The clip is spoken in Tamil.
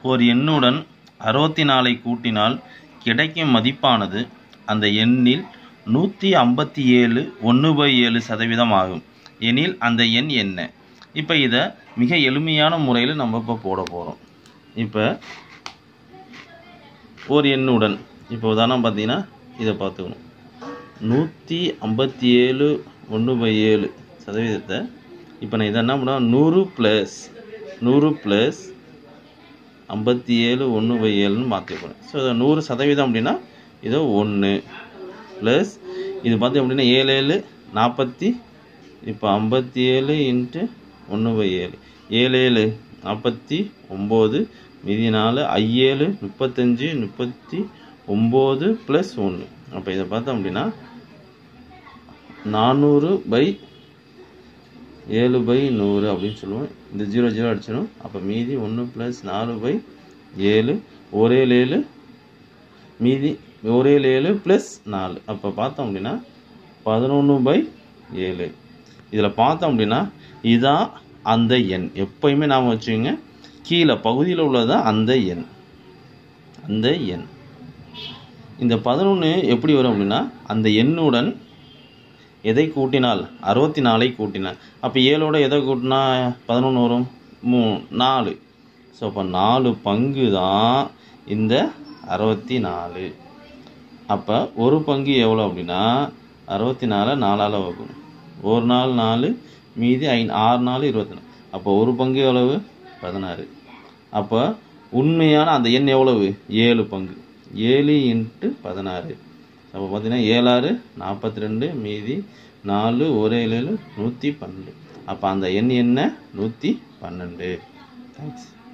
ஒரு எண்ணுடன் அறுபத்தி நாலை கூட்டினால் கிடைக்கும் மதிப்பானது அந்த எண்ணில் நூற்றி ஐம்பத்தி ஏழு ஒன்று பை ஏழு சதவீதம் ஆகும் எனில் அந்த எண் என்ன இப்போ இதை மிக எளிமையான முறையில் நம்ம இப்போ போட போகிறோம் இப்போ ஒரு எண்ணுடன் இப்போ உதாரணம் பார்த்தீங்கன்னா இதை பார்த்துக்கணும் நூற்றி ஐம்பத்தி ஏழு ஒன்று பை ஏழு சதவீதத்தை இப்போ நான் இதை என்ன பண்ணுவேன் நூறு ப்ளஸ் நூறு ப்ளஸ் ஐம்பத்தி ஏழு ஒன்று பை ஏழுன்னு மாற்றிக்கணும் ஸோ இதை நூறு சதவீதம் அப்படின்னா இதோ ஒன்று ப்ளஸ் இது பார்த்தீங்க அப்படின்னா ஏழு ஏழு நாற்பத்தி இப்போ ஐம்பத்தி ஏழு இன்ட்டு ஒன்று பை ஏழு ஏழு ஏழு நாற்பத்தி ஒம்பது மீதி நாலு ஐஏழு முப்பத்தஞ்சு முப்பத்தி ஒம்பது ப்ளஸ் ஒன்று அப்போ இதை பார்த்தோம் அப்படின்னா நானூறு பை ஏழு பை நூறு அப்படின்னு சொல்லுவோம் இந்த ஜீரோ ஜீரோ அடிச்சிடும் அப்போ மீதி ஒன்று ப்ளஸ் நாலு பை ஏழு ஒரே ஏழு மீதி ஒரே ஏழு ப்ளஸ் நாலு அப்போ பார்த்தோம் அப்படின்னா பதினொன்று பை ஏழு இதில் பார்த்தோம் அப்படின்னா இதான் அந்த எண் எப்பயுமே நாம் வச்சுக்கோங்க கீழே பகுதியில் உள்ளது அந்த எண் அந்த எண் இந்த பதினொன்று எப்படி வரும் அப்படின்னா அந்த எண்ணுடன் எதை கூட்டினால் அறுபத்தி நாலை கூட்டினால் அப்போ ஏழோட எதை கூட்டினா பதினொன்று வரும் மூ நாலு ஸோ அப்போ நாலு பங்கு தான் இந்த அறுபத்தி நாலு அப்போ ஒரு பங்கு எவ்வளோ அப்படின்னா அறுபத்தி நாலை நாலால் வகும் ஒரு நாள் நாலு மீதி ஐ ஆறு நாள் இருபத்தி நாலு அப்போ ஒரு பங்கு எவ்வளவு பதினாறு அப்போ உண்மையான அந்த எண் எவ்வளவு ஏழு பங்கு ஏழு இன்ட்டு பதினாறு அப்போ பார்த்தீங்கன்னா ஏழாறு நாற்பத்தி ரெண்டு மீதி நாலு ஒரே ஏழு நூற்றி பன்னெண்டு அப்போ அந்த எண் என்ன நூற்றி பன்னெண்டு தேங்க்ஸ்